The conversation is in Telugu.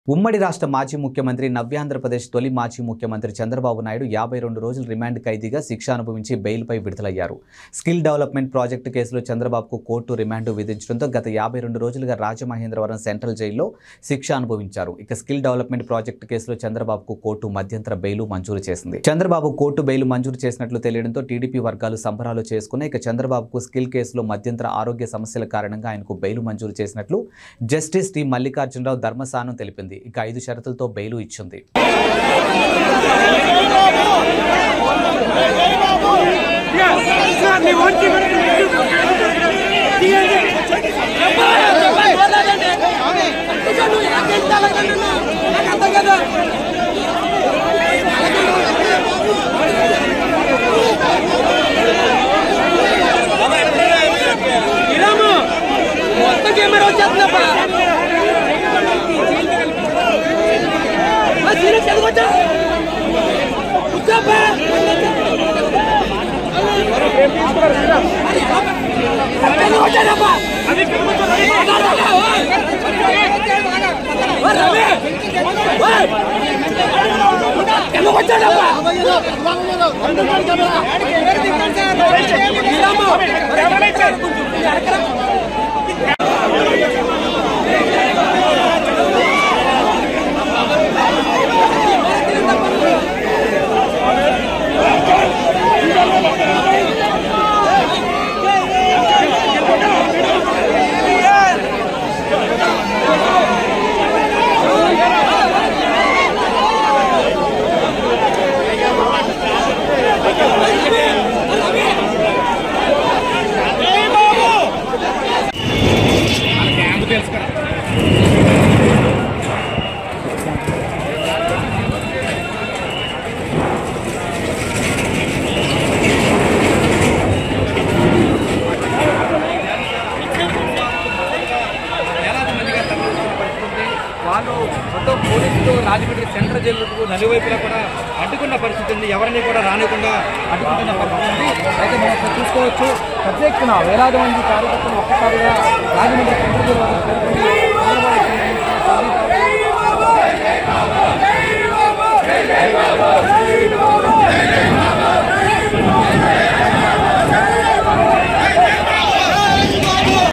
ఉమ్మడి రాష్ట్ర మాజీ ముఖ్యమంత్రి నవ్యాంధ్రప్రదేశ్ తొలి మాజీ ముఖ్యమంత్రి చంద్రబాబు నాయుడు యాభై రెండు రోజులు రిమాండ్ ఖైదీగా శిక్ష అనుభవించి బెయిల్పై విడుదలయ్యారు స్కిల్ డెవలప్మెంట్ ప్రాజెక్టు కేసులో చంద్రబాబుకు కోర్టు రిమాండ్ విధించడంతో గత యాభై రెండు రోజులుగా రాజమహేంద్రవరం సెంట్రల్ జైల్లో శిక్ష అనుభవించారు ఇక స్కిల్ డెవలప్మెంట్ ప్రాజెక్టు కేసులో చంద్రబాబుకు కోర్టు మధ్యంతర బెయిలు మంజూరు చేసింది చంద్రబాబు కోర్టు బెయిలు మంజూరు చేసినట్లు తెలియడంతో టీడీపీ వర్గాలు సంబరాలు చేసుకున్న ఇక చంద్రబాబుకు స్కిల్ కేసులో మధ్యంతర ఆరోగ్య సమస్యల కారణంగా ఆయనకు బెయిలు మంజూరు చేసినట్లు జస్టిస్ టి మల్లికార్జునరావు ధర్మసానం తెలిపింది ఇక ఐదు షరతులతో బెయిలు ఇచ్చింది మొత్తం కెమెరా వచ్చేస్తుందప్పా సీరియస్ చదువుకోవచ్చా కూర్చోప్పా చదువుకోవచ్చానప్పా చదువుకోవచ్చానప్పా వాళ్ళు మొత్తం పోలీసులు రాజమండ్రి సెంట్రల్ జైలుకు నలువైపులా కూడా అడ్డుకున్న పరిస్థితి ఉంది ఎవరిని కూడా రానికుండా అడ్డుకుంటున్న పరిస్థితి ఉంది అయితే మనం ఇక్కడ చూసుకోవచ్చు పెద్ద ఎత్తున వేలాది మంది కార్యకర్తలు ఒక్కసారిగా రాజమండ్రి సెంట్రల్ జైలు వద్దకు చేరుకుని